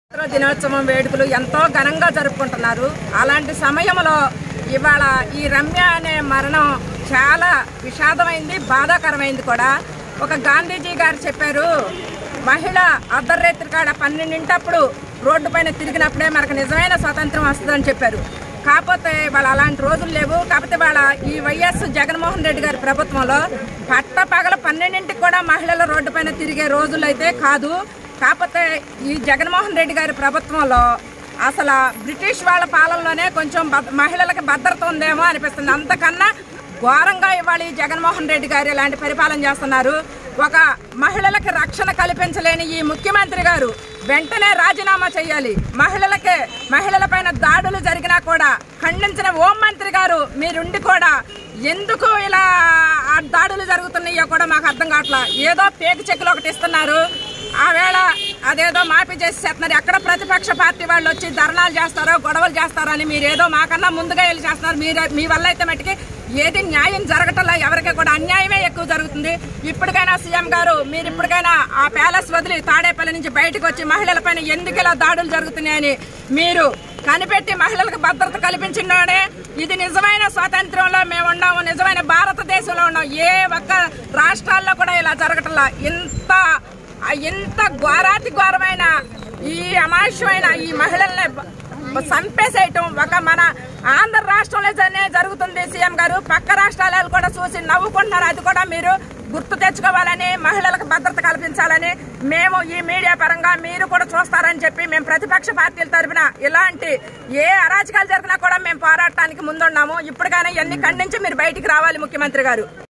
స్వాతంత్ర దినోత్సవం వేడుకలు ఎంతో ఘనంగా జరుపుకుంటున్నారు అలాంటి సమయంలో ఇవాళ ఈ రమ్య అనే మరణం చాలా విషాదమైంది బాధాకరమైంది కూడా ఒక గాంధీజీ గారు చెప్పారు మహిళ అర్ధరాత్రి కాడ పన్నెండింటప్పుడు రోడ్డు పైన తిరిగినప్పుడే మనకు నిజమైన స్వాతంత్రం వస్తుందని చెప్పారు కాకపోతే వాళ్ళ అలాంటి రోజులు లేవు కాకపోతే వాళ్ళ ఈ వైఎస్ జగన్మోహన్ రెడ్డి గారి ప్రభుత్వంలో పట్ట పగల పన్నెండింటికి కూడా మహిళలు రోడ్డు పైన తిరిగే రోజులు అయితే కాదు కాకపోతే ఈ జగన్మోహన్ రెడ్డి గారి ప్రభుత్వంలో అసలు బ్రిటిష్ వాళ్ళ పాలనలోనే కొంచెం భద్- మహిళలకు భద్రత ఉందేమో అనిపిస్తుంది అంతకన్నా ఘోరంగా ఇవాళ ఈ జగన్మోహన్ రెడ్డి గారు ఇలాంటి పరిపాలన చేస్తున్నారు ఒక మహిళలకు రక్షణ కల్పించలేని ఈ ముఖ్యమంత్రి గారు వెంటనే రాజీనామా చేయాలి మహిళలకే మహిళలపైన దాడులు జరిగినా కూడా ఖండించిన హోం మంత్రి గారు మీరుండి కూడా ఎందుకు ఇలా ఆ దాడులు జరుగుతున్నాయో కూడా మాకు అర్థం కావట్లా ఏదో పేక చెక్కులు ఒకటి ఇస్తున్నారు ఆ వేళ అదేదో మాఫీ చేసి చేస్తున్నారు ఎక్కడ ప్రతిపక్ష పార్టీ వాళ్ళు వచ్చి ధర్నాలు చేస్తారో గొడవలు చేస్తారో అని మీరు ఏదో మాకన్నా ముందుగా వెళ్ళి చేస్తున్నారు మీరు మీ వల్ల అయితే మటుకి ఏది న్యాయం జరగటంలా ఎవరికి కూడా అన్యాయమే ఎక్కువ జరుగుతుంది ఇప్పటికైనా సీఎం గారు మీరు ఇప్పటికైనా ఆ ప్యాలెస్ వదిలి తాడేపల్లి నుంచి బయటకు వచ్చి మహిళలపైన ఎందుకు ఇలా దాడులు జరుగుతున్నాయని మీరు కనిపెట్టి మహిళలకు భద్రత కల్పించినాడే ఇది నిజమైన స్వాతంత్రంలో మేము ఉన్నాము నిజమైన భారతదేశంలో ఉన్నాం ఏ ఒక్క రాష్ట్రాల్లో కూడా ఇలా జరగటంలా ఇంత ఆ ఇంత ఘోరాతి ఘోరమైన ఈ అమానుషమైన ఈ మహిళల్ని బ- చంపేసేయటం ఒక మన ఆంధ్ర రాష్ట్రంలో జనే జరుగుతుంది సీఎం గారు పక్క రాష్ట్రాల వాళ్ళు కూడా చూసి నవ్వుకుంటున్నారు అది కూడా మీరు గుర్తు తెచ్చుకోవాలని మహిళలకు భద్రత కల్పించాలని మేము ఈ మీడియా పరంగా మీరు కూడా చూస్తారని చెప్పి మేము ప్రతిపక్ష పార్టీల తరఫున ఇలాంటి ఏ అరాచకాలు జరిగినా కూడా మేము పోరాటానికి ముందున్నాము ఇప్పటికైనా ఇవన్నీ ఖండించి మీరు బయటికి రావాలి ముఖ్యమంత్రి గారు